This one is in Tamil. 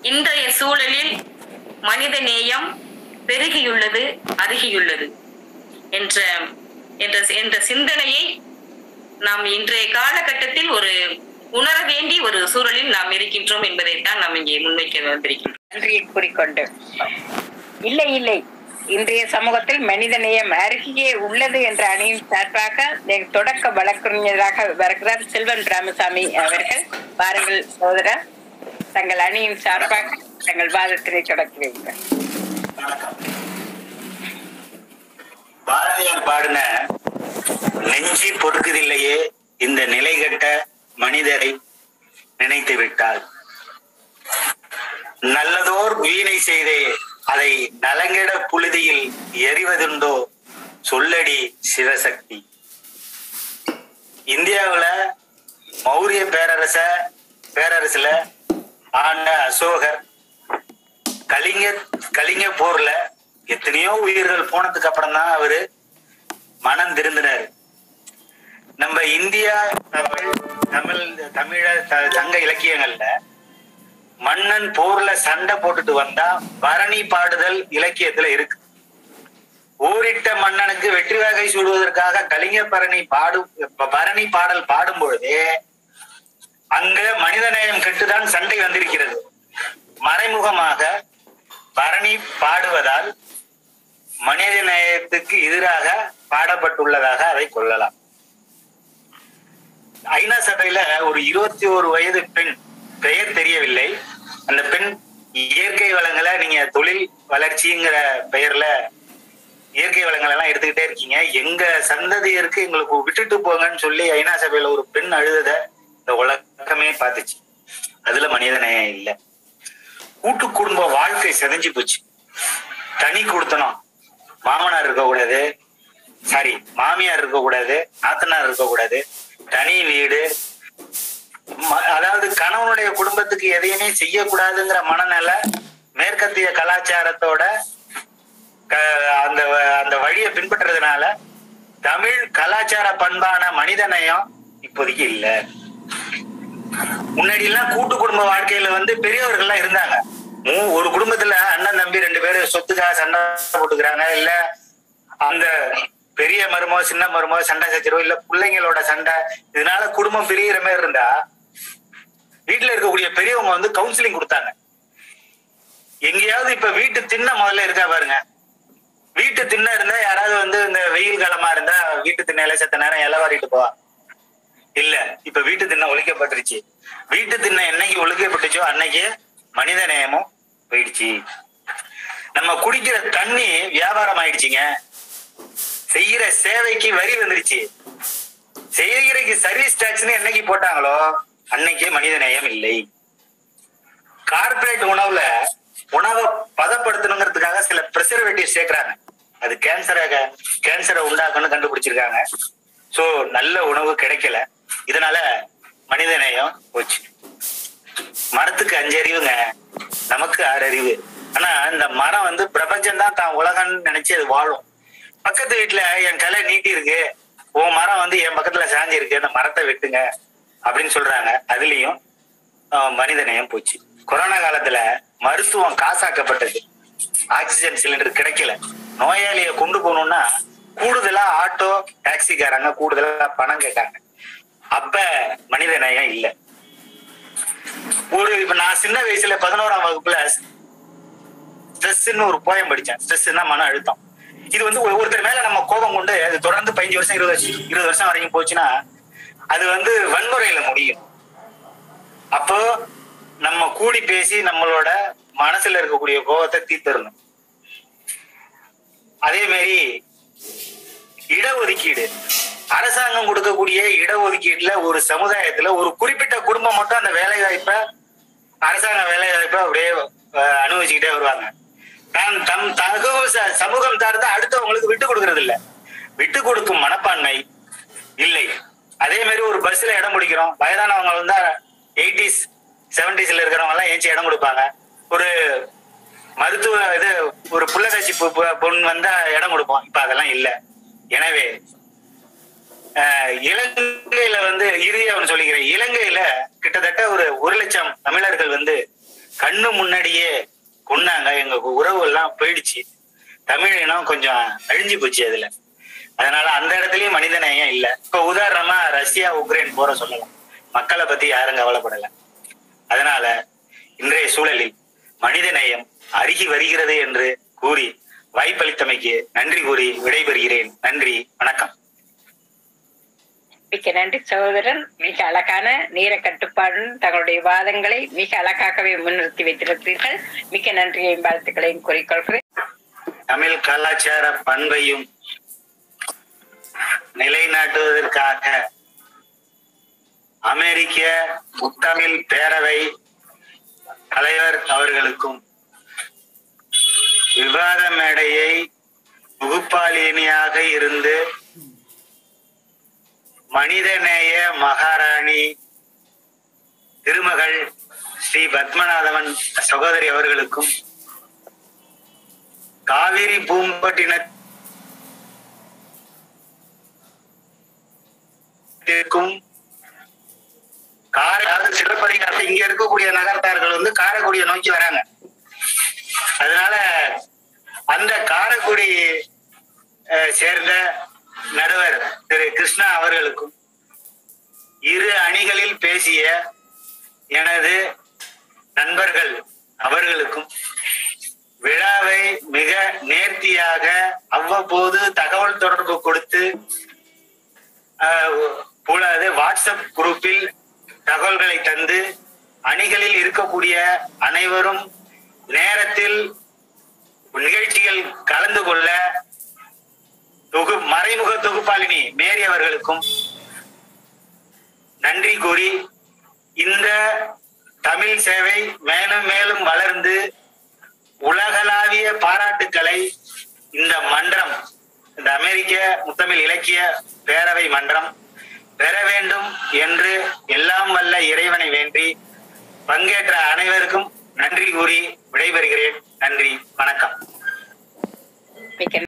இன்றைய சூழலில் மனித நேயம் பெருகியுள்ளது அருகியுள்ளது என்ற என்ற என்ற சிந்தனையை நாம் இன்றைய காலகட்டத்தில் ஒரு உணர வேண்டிய ஒரு சூழலில் நாம் இருக்கின்றோம் என்பதைத்தான் நாம் இங்கே முன்வைக்க வந்திருக்கின்றோம் நன்றியை கூறிக்கொண்டு இல்லை இல்லை இன்றைய சமூகத்தில் மனிதநேயம் அருகே உள்ளது என்ற அணியின் சார்பாக எங்கள் தொடக்க வழக்கறிஞராக வருகிறார் செல்வன் ராமசாமி அவர்கள் பாருங்கள் சோதரா தங்கள் அணியின் சார்பாக தங்கள் வாதத்தினை தொடக்கி வைங்கள் பாரதியார் பாடின நெஞ்சி பொறுக்குதில்லையே இந்த நிலைகட்ட மனிதரை நினைத்து விட்டால் நல்லதோர் வீணை செய்தே அதை நலங்கிட புழுதியில் எறிவதுண்டோ சொல்லடி சிவசக்தி இந்தியாவுல மௌரிய பேரரச பேரரசுல ஆண்ட அசோகர் கலிங்க கலிங்க போர்ல எத்தனையோ உயிர்கள் போனதுக்கு அப்புறம் தான் அவரு மனம் திருந்தினாரு நம்ம இந்தியா தமிழ் தமிழ் தமிழ த- சங்க இலக்கியங்கள்ல மன்னன் போர்ல சண்டை போட்டுட்டு வந்தா பரணி பாடுதல் இலக்கியத்துல இருக்கு ஊரிட்ட மன்னனுக்கு வெற்றி வகை சூடுவதற்காக கலிங்க பரணி பாடு ப- பரணி பாடல் பாடும் பொழுதே அங்க மனிதநேயம் கெட்டுதான் சண்டை வந்திருக்கிறது மறைமுகமாக பரணி பாடுவதால் மனித நேயத்துக்கு எதிராக பாடப்பட்டுள்ளதாக அதை கொள்ளலாம் ஐநா சபையில ஒரு இருபத்தி ஒரு வயது பெண் பெயர் தெரியவில்லை அந்த பெண் இயற்கை வளங்களை நீங்க தொழில் வளர்ச்சிங்கிற பெயர்ல இயற்கை வளங்கள் எல்லாம் எடுத்துக்கிட்டே இருக்கீங்க எங்க சந்ததியருக்கு எங்களுக்கு விட்டுட்டு போங்கன்னு சொல்லி ஐநா சபையில ஒரு பெண் அழுதத இந்த உலகமே பார்த்துச்சு அதுல மனித நேயம் இல்ல கூட்டு குடும்ப வாழ்க்கை செதஞ்சு போச்சு தனி கொடுத்தனம் மாமனார் இருக்கக்கூடாது சாரி மாமியார் இருக்கக்கூடாது நாத்தனார் இருக்கக்கூடாது தனி வீடு ம- அதாவது கணவனுடைய குடும்பத்துக்கு எதையுமே செய்யக்கூடாதுங்கிற மனநிலை மேற்கத்திய கலாச்சாரத்தோட க- அந்த வ- அந்த வழியை பின்பற்றுறதுனால தமிழ் கலாச்சார பண்பான மனிதநேயம் இப்போதைக்கு இல்ல முன்னாடி எல்லாம் கூட்டு குடும்ப வாழ்க்கையில வந்து பெரியவர்கள் எல்லாம் இருந்தாங்க மூ- ஒரு குடும்பத்துல அண்ணன் தம்பி ரெண்டு பேரும் சொத்துக்காக சண்டை போட்டுக்கிறாங்க இல்ல அந்த பெரிய மருமோ சின்ன மருமோ சண்டை சச்சரவு இல்ல பிள்ளைங்களோட சண்டை இதனால குடும்பம் பிரியிற மாதிரி இருந்தா வீட்டுல இருக்கக்கூடிய பெரியவங்க வந்து கவுன்சிலிங் கொடுத்தாங்க எங்கேயாவது இப்ப வீட்டு திண்ண முதல்ல இருக்கா பாருங்க வீட்டு திண்ண இருந்தா யாராவது வந்து இந்த வெயில் காலமா இருந்தா வீட்டு திண்ணையில செத்த நேரம் இலவாரிட்டு போவா இல்ல இப்ப வீட்டு திண்ணை ஒழிக்கப்பட்டுருச்சு வீட்டு திண்ணை என்னைக்கு ஒழிக்கப்பட்டுச்சோ அன்னைக்கு மனித நேயமும் போயிடுச்சு நம்ம குடிக்கிற தண்ணி வியாபாரம் ஆயிடுச்சுங்க செய்யற சேவைக்கு வரி வந்துடுச்சு செய்யறதுக்கு சர்வீஸ் டாக்ஸ்னு என்னைக்கு போட்டாங்களோ அன்னைக்கே மனித நேயம் இல்லை கார்ப்பரேட் உணவுல உணவை பதப்படுத்தணுங்கிறதுக்காக சில ப்ரிசர்வேட்டிவ் சேர்க்கறாங்க அது கேன்சரை கேன்சரை உண்டாக்குன்னு கண்டுபிடிச்சிருக்காங்க சோ நல்ல உணவு கிடைக்கல இதனால மனித நேயம் போச்சு மரத்துக்கு அஞ்சு அறிவுங்க நமக்கு ஆறு அறிவு ஆனா இந்த மரம் வந்து பிரபஞ்சம் தான் தான் உலகம்னு நினைச்சு அது வாழும் பக்கத்து வீட்டுல என் கலை நீட்டி இருக்கு உன் மரம் வந்து என் பக்கத்துல சாஞ்சி இருக்கு அந்த மரத்தை வெட்டுங்க அப்படின்னு சொல்றாங்க அதுலயும் ஆஹ், மனித நேயம் போச்சு கொரோனா காலத்துல மருத்துவம் காசாக்கப்பட்டது ஆக்சிஜன் சிலிண்டர் கிடைக்கல நோயாளியை கொண்டு போகணும்னா கூடுதலா ஆட்டோ டாக்ஸிக்காரங்க கூடுதலா பணம் கேட்டாங்க அப்ப மனித நேயம் இல்ல ஒரு இப்ப நான் சின்ன வயசுல பதினோராம் வகுப்புல ஸ்ட்ரெஸ்ன்னு ஒரு போயம் படிச்சேன் ஸ்ட்ரெஸ்னா மன அழுத்தம் இது வந்து ஒரு- ஒருத்தர் மேல நம்ம கோபம் கொண்டு அது தொடர்ந்து பதினஞ்சு வருஷம் இருபது வருஷம் இருபது வருஷம் வரைக்கும் போச்சுன்னா அது வந்து வன்முறையில முடியும் அப்போ நம்ம கூடி பேசி நம்மளோட மனசுல இருக்கக்கூடிய கோபத்தை தீர்த்தரணும் அதே மாதிரி இடஒதுக்கீடு அரசாங்கம் கொடுக்கக்கூடிய இடஒதுக்கீட்டுல ஒரு சமுதாயத்துல ஒரு குறிப்பிட்ட குடும்பம் மட்டும் அந்த வேலை வாய்ப்பை அரசாங்க வேலை வாய்ப்பை அப்படியே அஹ், அனுபவிச்சுக்கிட்டே வருவாங்க தான் தம் தகவல் ச- சமூகம் சார்ந்த அடுத்தவங்களுக்கு விட்டு கொடுக்கறது இல்ல விட்டு கொடுக்கும் மனப்பான்மை இல்லை அதே மாதிரி ஒரு பஸ்ல இடம் பிடிக்கிறோம் வயதானவங்க வந்து எயிட்டிஸ் செவன்டிஸ்ல இருக்கிறவங்க எல்லாம் ஏஞ்சி இடம் கொடுப்பாங்க ஒரு மருத்துவ இது ஒரு புள்ளகாட்சி பொண்ணு வந்தா இடம் கொடுப்போம் இப்ப அதெல்லாம் இல்ல எனவே அஹ், இலங்கையில வந்து இறுதியா ஒன்று சொல்லிக்கிறேன் இலங்கையில கிட்டத்தட்ட ஒரு ஒரு லட்சம் தமிழர்கள் வந்து கண்ணு முன்னாடியே கொன்னாங்க எங்க உறவு எல்லாம் போயிடுச்சு தமிழ் இனம் கொஞ்சம் அழிஞ்சு போச்சு அதுல அதனால அந்த இடத்துலயும் மனித நேயம் இல்ல இப்ப உதாரணமா ரஷ்யா உக்ரைன் போற சொல்லலாம் மக்களை பத்தி யாரும் கவலைப்படல அதனால இன்றைய சூழலில் மனித நேயம் அருகி வருகிறது என்று கூறி வாய்ப்பளித்தமைக்கு நன்றி கூறி விடைபெறுகிறேன் நன்றி வணக்கம் மிக்க நன்றி சகோதரன் மிக அழகான நேர கட்டுப்பாடுடன் தங்களுடைய வாதங்களை மிக அழகாகவே முன்னிறுத்தி வைத்திருக்கிறீர்கள் மிக்க நன்றியையும் வாழ்த்துக்களையும் கூறிக்கொள்கிறேன் தமிழ் கலாச்சார பண்பையும் நிலைநாட்டுவதற்காக அமெரிக்க முத்தமிழ் பேரவை தலைவர் அவர்களுக்கும் விவாத மேடையை முகுப்பாலினியாக இருந்து மனிதநேய மகாராணி திருமகள் ஸ்ரீ பத்மநாதவன் சகோதரி அவர்களுக்கும் காவிரி பூம்பட்டினத்திற்கும் காரை சிறப்பதிகாரத்தை இங்க இருக்கக்கூடிய நகரத்தார்கள் வந்து காரைக்குடியை நோக்கி வராங்க அதனால அந்த காரைக்குடி அஹ், சேர்ந்த நடுவர் திரு கிருஷ்ணா அவர்களுக்கும் இரு அணிகளில் பேசிய எனது நண்பர்கள் அவர்களுக்கும் விழாவை மிக நேர்த்தியாக அவ்வப்போது தகவல் தொடர்பு கொடுத்து ஆஹ், கூடாது வாட்ஸ்அப் குரூப்பில் தகவல்களை தந்து அணிகளில் இருக்கக்கூடிய அனைவரும் நேரத்தில் நிகழ்ச்சிகள் கலந்து கொள்ள தொகு மறைமுக தொகுப்பாளினி மேரி அவர்களுக்கும் நன்றி கூறி இந்த தமிழ் சேவை மேலும் மேலும் வளர்ந்து உலகளாவிய பாராட்டுக்களை இந்த மன்றம் இந்த அமெரிக்க முத்தமிழ் இலக்கிய பேரவை மன்றம் பெற வேண்டும் என்று எல்லாம் வல்ல இறைவனை வேண்டி பங்கேற்ற அனைவருக்கும் நன்றி கூறி விடைபெறுகிறேன் நன்றி வணக்கம் மிக்க